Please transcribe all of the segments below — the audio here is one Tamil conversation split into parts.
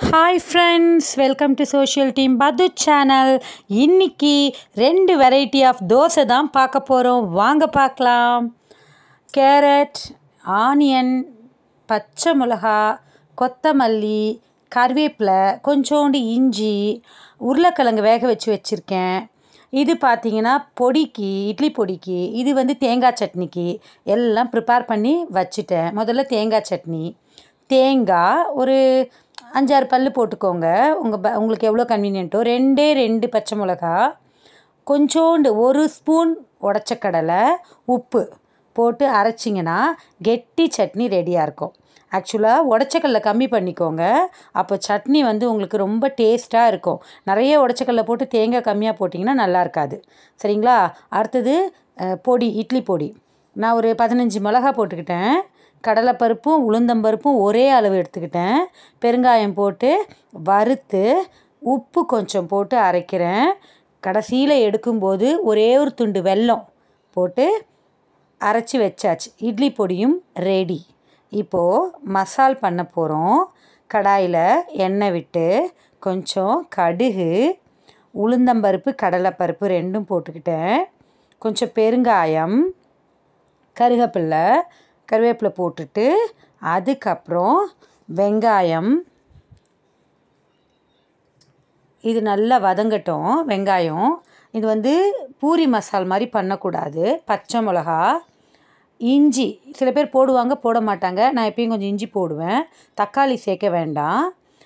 hi friends welcome to social team பது சேனல் இன்னைக்கு ரெண்டு வெரைட்டி ஆஃப் தோசை தான் பார்க்க போகிறோம் வாங்க பார்க்கலாம் கேரட் ஆனியன் பச்சை மிளகா கொத்தமல்லி கருவேப்பிலை கொஞ்சோண்டு இஞ்சி உருளைக்கிழங்கு வேக வச்சு வச்சுருக்கேன் இது பார்த்தீங்கன்னா பொடிக்கு இட்லி பொடிக்கு இது வந்து தேங்காய் சட்னிக்கு எல்லாம் ப்ரிப்பேர் பண்ணி வச்சுட்டேன் முதல்ல தேங்காய் சட்னி தேங்காய் ஒரு அஞ்சாறு பல் போட்டுக்கோங்க உங்கள் ப உங்களுக்கு எவ்வளோ கன்வீனியன்ட்டோ ரெண்டே ரெண்டு பச்சை மிளகா கொஞ்சோண்டு ஒரு ஸ்பூன் உடச்ச கடலை உப்பு போட்டு அரைச்சிங்கன்னா கெட்டி சட்னி ரெடியாக இருக்கும் ஆக்சுவலாக உடச்சக்கல்ல கம்மி பண்ணிக்கோங்க அப்போ சட்னி வந்து உங்களுக்கு ரொம்ப டேஸ்ட்டாக இருக்கும் நிறைய உடச்சக்கல்ல போட்டு தேங்காய் கம்மியாக போட்டிங்கன்னா நல்லா இருக்காது சரிங்களா அடுத்தது அஹ், பொடி இட்லி பொடி நான் ஒரு பதினஞ்சு மிளகா போட்டுக்கிட்டேன் கடலைப்பருப்பும் உளுந்தம்பருப்பும் ஒரே அளவு எடுத்துக்கிட்டேன் பெருங்காயம் போட்டு வறுத்து உப்பு கொஞ்சம் போட்டு அரைக்கிறேன் கடைசியில் எடுக்கும்போது ஒரே ஒரு துண்டு வெல்லம் போட்டு அரைச்சி வச்சாச்சு இட்லி பொடியும் ரெடி இப்போது மசால் பண்ண போகிறோம் கடாயில் எண்ணெய் விட்டு கொஞ்சம் கடுகு உளுந்தம்பருப்பு கடலைப்பருப்பு ரெண்டும் போட்டுக்கிட்டேன் கொஞ்சம் பெருங்காயம் கருவேப்பிலை கருவேப்பிலை போட்டுட்டு அதுக்கப்புறம் வெங்காயம் இது நல்லா வதங்கட்டும் வெங்காயம் இது வந்து பூரி மசால் மாதிரி பண்ணக்கூடாது பச்சை மிளகா இஞ்சி சில பேர் போடுவாங்க போட மாட்டாங்க நான் எப்பயும் கொஞ்சம் இஞ்சி போடுவேன் தக்காளி சேர்க்க வேண்டாம்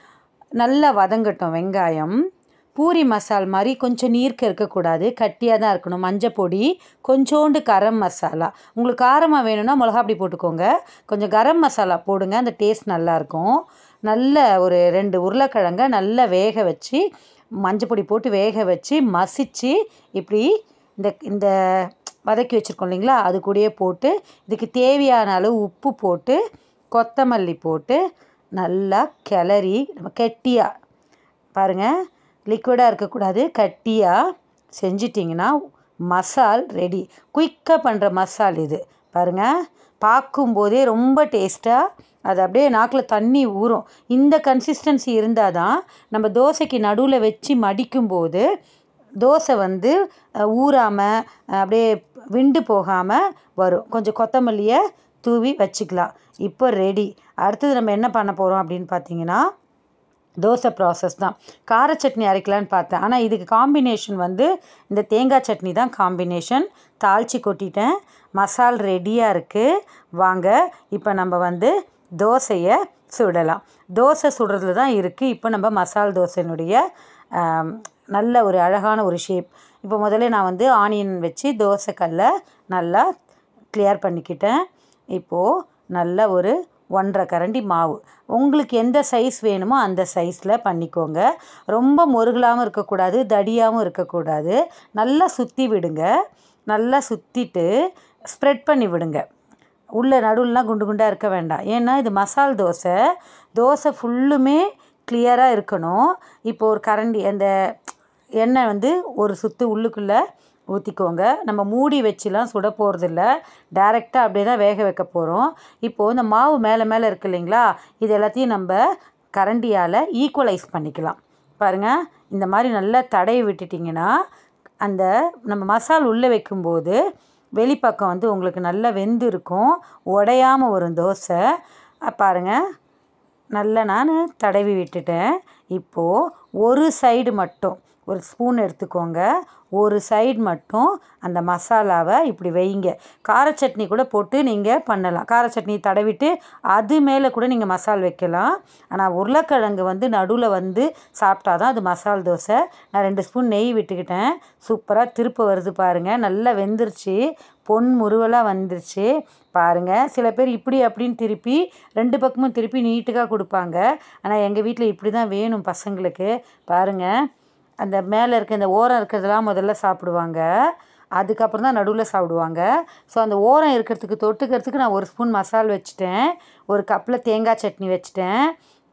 நல்லா வதங்கட்டும் வெங்காயம் பூரி மசால் மாதிரி கொஞ்சம் நீர்க்க இருக்கக்கூடாது கட்டியாக தான் இருக்கணும் மஞ்சள் பொடி கொஞ்சோண்டு கரம் மசாலா உங்களுக்கு காரமாக வேணும்னா மிளகா பொடி போட்டுக்கோங்க கொஞ்சம் கரம் மசாலா போடுங்க அந்த டேஸ்ட் நல்லாயிருக்கும் நல்ல ஒரு ரெண்டு உருளைக்கிழங்க நல்லா வேக வச்சு மஞ்சள் பொடி போட்டு வேக வச்சு மசிச்சு இப்படி இந்த இந்த வதக்கி வச்சுருக்கோம் இல்லைங்களா அது கூடயே போட்டு இதுக்கு தேவையான அளவு உப்பு போட்டு கொத்தமல்லி போட்டு நல்லா கிளறி நம்ம கெட்டியாக பாருங்கள் லிக்விடாக இருக்கக்கூடாது கட்டியாக செஞ்சிட்டிங்கன்னா மசால் ரெடி குயிக்காக பண்ணுற மசால் இது பாருங்கள் பார்க்கும்போதே ரொம்ப டேஸ்ட்டாக அது அப்படியே நாக்கில் தண்ணி ஊறும் இந்த கன்சிஸ்டன்சி இருந்தால் தான் நம்ம தோசைக்கு நடுவில் வச்சு மடிக்கும்போது தோசை வந்து ஊறாமல் அப்படியே விண்டு போகாமல் வரும் கொஞ்சம் கொத்தமல்லியை தூவி வச்சுக்கலாம் இப்போ ரெடி அடுத்தது நம்ம என்ன பண்ண போகிறோம் அப்படின்னு பார்த்தீங்கன்னா தோசை ப்ராசஸ் தான் கார சட்னி அரைக்கலான்னு பார்த்தேன் ஆனால் இதுக்கு காம்பினேஷன் வந்து இந்த தேங்காய் சட்னி தான் காம்பினேஷன் தாளித்து கொட்டிட்டேன் மசால் ரெடியாக இருக்குது வாங்க இப்போ நம்ம வந்து தோசையை சுடலாம் தோசை சுடுறதுல தான் இருக்குது இப்போ நம்ம மசால் தோசையினுடைய ஆம், நல்ல ஒரு அழகான ஒரு ஷேப் இப்போ முதல்ல நான் வந்து ஆனியன் வச்சு தோசைக்கல்லை நல்லா கிளியர் பண்ணிக்கிட்டேன் இப்போது நல்ல ஒரு ஒன்றரை கரண்டி மாவு உங்களுக்கு எந்த சைஸ் வேணுமோ அந்த சைஸில் பண்ணிக்கோங்க ரொம்ப முருகலாகவும் இருக்கக்கூடாது தடியாகவும் இருக்கக்கூடாது நல்லா சுற்றி விடுங்க நல்லா சுற்றிட்டு ஸ்ப்ரெட் பண்ணி விடுங்க உள்ள நடுவுலலாம் குண்டு குண்டாக இருக்க வேண்டாம் ஏன்னா இது மசால் தோசை தோசை ஃபுல்லுமே கிளியராக இருக்கணும் இப்போ ஒரு கரண்டி அந்த எண்ணெய் வந்து ஒரு சுற்று உள்ளுக்குள்ளே ஊற்றிக்கோங்க நம்ம மூடி வச்சுலாம் சுட போகிறதில்ல டைரெக்டாக அப்படியே தான் வேக வைக்க போகிறோம் இப்போது இந்த மாவு மேலே மேலே இருக்கு இல்லைங்களா இது எல்லாத்தையும் நம்ம கரண்டியால் ஈக்குவலைஸ் பண்ணிக்கலாம் பாருங்கள் இந்த மாதிரி நல்லா தடவி விட்டுட்டிங்கன்னா அந்த நம்ம மசால் உள்ளே வைக்கும்போது வெளிப்பக்கம் வந்து உங்களுக்கு நல்லா வெந்து இருக்கும் உடையாமல் வரும் தோசை அஹ் பாருங்க நல்லா நான் தடவி விட்டுட்டேன் இப்போது ஒரு சைடு மட்டும் ஒரு ஸ்பூன் எடுத்துக்கோங்க ஒரு சைடு மட்டும் அந்த மசாலாவை இப்படி வைங்க கார சட்னி கூட போட்டு நீங்கள் பண்ணலாம் கார சட்னி தடவிட்டு அது மேலே கூட நீங்கள் மசால் வைக்கலாம் ஆனால் உருளைக்கிழங்கு வந்து நடுவில் வந்து சாப்பிட்டா தான் அது மசால் தோசை நான் ரெண்டு ஸ்பூன் நெய் விட்டுக்கிட்டேன் சூப்பராக திருப்ப வருது பாருங்கள் நல்லா வெந்துருச்சு பொன் முருவலாக வந்துருச்சு பாருங்கள் சில பேர் இப்படி அப்படின்னு திருப்பி ரெண்டு பக்கமும் திருப்பி நீட்டுக்காக கொடுப்பாங்க ஆனால் எங்கள் வீட்டில் இப்படி தான் வேணும் பசங்களுக்கு பாருங்கள் அந்த மேலே இருக்க இந்த ஓரம் இருக்கிறதெல்லாம் முதல்ல சாப்பிடுவாங்க அதுக்கப்புறம் தான் நடுவில் சாப்பிடுவாங்க ஸோ அந்த ஓரம் இருக்கிறதுக்கு தொட்டுக்கிறதுக்கு நான் ஒரு ஸ்பூன் மசால் வச்சுட்டேன் ஒரு கப்பில் தேங்காய் சட்னி வச்சுட்டேன்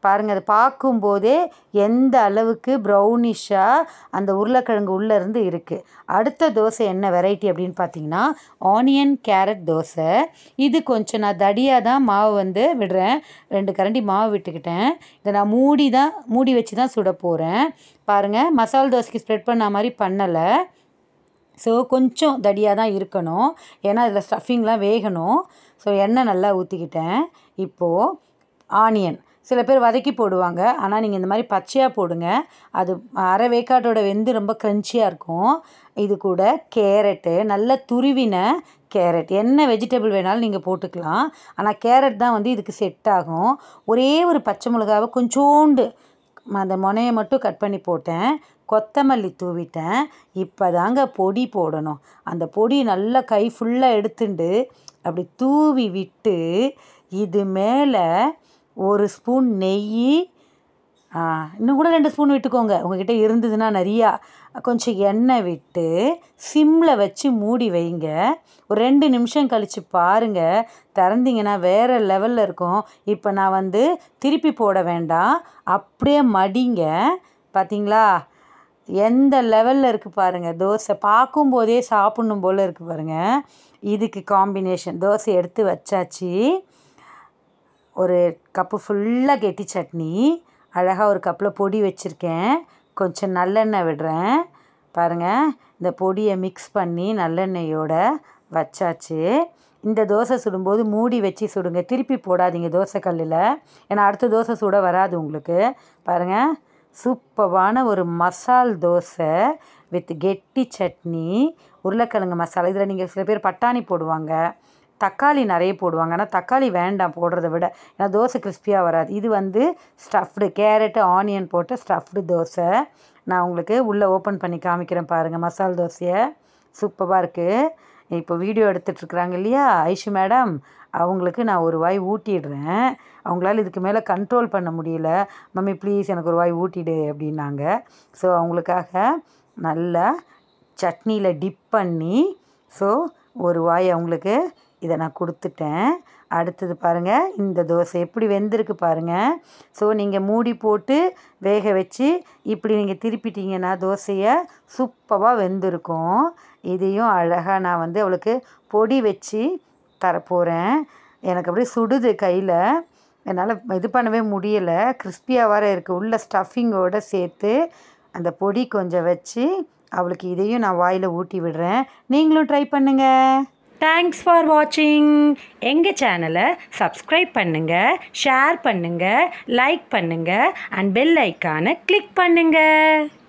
பாருங்கள் அது பார்க்கும்போதே எந்த அளவுக்கு ப்ரௌனிஷாக அந்த உருளைக்கிழங்கு உள்ளே இருந்து இருக்குது அடுத்த தோசை என்ன வெரைட்டி அப்படின்னு பார்த்தீங்கன்னா ஆனியன் கேரட் தோசை இது கொஞ்சம் நான் தடியாக தான் மாவு வந்து விடுறேன் ரெண்டு கரண்டி மாவு விட்டுக்கிட்டேன் இதை நான் மூடி தான் மூடி வச்சு தான் சுட போகிறேன் பாருங்கள் மசால் தோசைக்கு ஸ்ப்ரெட் பண்ண மாதிரி பண்ணலை ஸோ கொஞ்சம் தடியாக தான் இருக்கணும் ஏன்னா இதில் ஸ்டஃபிங்லாம் வேகணும் ஸோ எண்ணெய் நல்லா ஊற்றிக்கிட்டேன் இப்போது ஆனியன் சில பேர் வதக்கி போடுவாங்க ஆனால் நீங்கள் இந்த மாதிரி பச்சையாக போடுங்க அது அரை வேக்காட்டோட வெந்து ரொம்ப க்ரன்ச்சியாக இருக்கும் இது கூட கேரட்டு நல்ல துருவின கேரட் என்ன வெஜிடபிள் வேணாலும் நீங்கள் போட்டுக்கலாம் ஆனால் கேரட் தான் வந்து இதுக்கு செட் ஆகும் ஒரே ஒரு பச்சை மிளகாவை கொஞ்சோண்டு அந்த முனையை மட்டும் கட் பண்ணி போட்டேன் கொத்தமல்லி தூவிட்டேன் இப்போ தாங்க பொடி போடணும் அந்த பொடி நல்லா கை ஃபுல்லாக எடுத்துண்டு அப்படி தூவி விட்டு இது மேலே ஒரு ஸ்பூன் நெய் இன்னும் கூட ரெண்டு ஸ்பூன் விட்டுக்கோங்க உங்ககிட்ட இருந்ததுன்னா நிறையா கொஞ்சம் எண்ணெய் விட்டு சிம்மில் வச்சு மூடி வைங்க ஒரு ரெண்டு நிமிஷம் கழித்து பாருங்கள் திறந்தீங்கன்னா வேறு லெவலில் இருக்கும் இப்போ நான் வந்து திருப்பி போட வேண்டாம் அப்படியே மடிங்க பார்த்தீங்களா எந்த லெவலில் இருக்குது பாருங்கள் தோசை பார்க்கும்போதே சாப்பிட்ணும் போல் இருக்குது பாருங்கள் இதுக்கு காம்பினேஷன் தோசை எடுத்து வச்சாச்சு ஒரு கப்பு ஃபுல்லாக கெட்டி சட்னி அழகாக ஒரு கப்பில் பொடி வச்சுருக்கேன் கொஞ்சம் நல்லெண்ணெய் விடுறேன் பாருங்கள் இந்த பொடியை மிக்ஸ் பண்ணி நல்லெண்ணெயோட வச்சாச்சு இந்த தோசை சுடும்போது மூடி வச்சு சுடுங்க திருப்பி போடாதீங்க தோசை கல்லில் ஏன்னா அடுத்த தோசை சுட வராது உங்களுக்கு பாருங்கள் சூப்பரான ஒரு மசால் தோசை வித் கெட்டி சட்னி உருளைக்கிழங்கு மசாலா இதில் நீங்கள் சில பேர் பட்டாணி போடுவாங்க தக்காளி நிறைய போடுவாங்க ஆனால் தக்காளி வேண்டாம் போடுறத விட ஏன்னா தோசை கிறிஸ்பியாக வராது இது வந்து ஸ்டஃப்டு கேரட்டு ஆனியன் போட்டு ஸ்டஃப்டு தோசை நான் உங்களுக்கு உள்ளே ஓப்பன் பண்ணி காமிக்கிறேன் பாருங்கள் மசால் தோசையை சூப்பராக இருக்குது இப்போ வீடியோ எடுத்துட்ருக்குறாங்க இல்லையா ஐஷு மேடம் அவங்களுக்கு நான் ஒரு வாய் ஊட்டிடுறேன் அவங்களால இதுக்கு மேலே கண்ட்ரோல் பண்ண முடியல மம்மி ப்ளீஸ் எனக்கு ஒரு வாய் ஊட்டிடு அப்படின்னாங்க ஸோ அவங்களுக்காக நல்லா சட்னியில் டிப் பண்ணி ஸோ ஒரு வாய் அவங்களுக்கு இதை நான் கொடுத்துட்டேன் அடுத்தது பாருங்கள் இந்த தோசை எப்படி வெந்திருக்கு பாருங்கள் ஸோ நீங்கள் மூடி போட்டு வேக வச்சு இப்படி நீங்கள் திருப்பிட்டீங்கன்னா தோசையை சூப்பராக வெந்திருக்கும் இதையும் அழகாக நான் வந்து அவளுக்கு பொடி வச்சு தரப்போகிறேன் எனக்கு அப்படியே சுடுது கையில் என்னால் இது பண்ணவே முடியலை கிறிஸ்பியாக வர இருக்குது உள்ள ஸ்டஃபிங்கோடு சேர்த்து அந்த பொடி கொஞ்சம் வச்சு அவளுக்கு இதையும் நான் வாயில் ஊட்டி விடுறேன் நீங்களும் ட்ரை பண்ணுங்கள் தேங்க்ஸ் ஃபார் வாட்சிங் எங்கள் சேனலை சப்ஸ்கிரைப் பண்ணுங்கள் ஷேர் பண்ணுங்கள் லைக் பண்ணுங்கள் அண்ட் பெல் ஐக்கானை கிளிக் பண்ணுங்கள்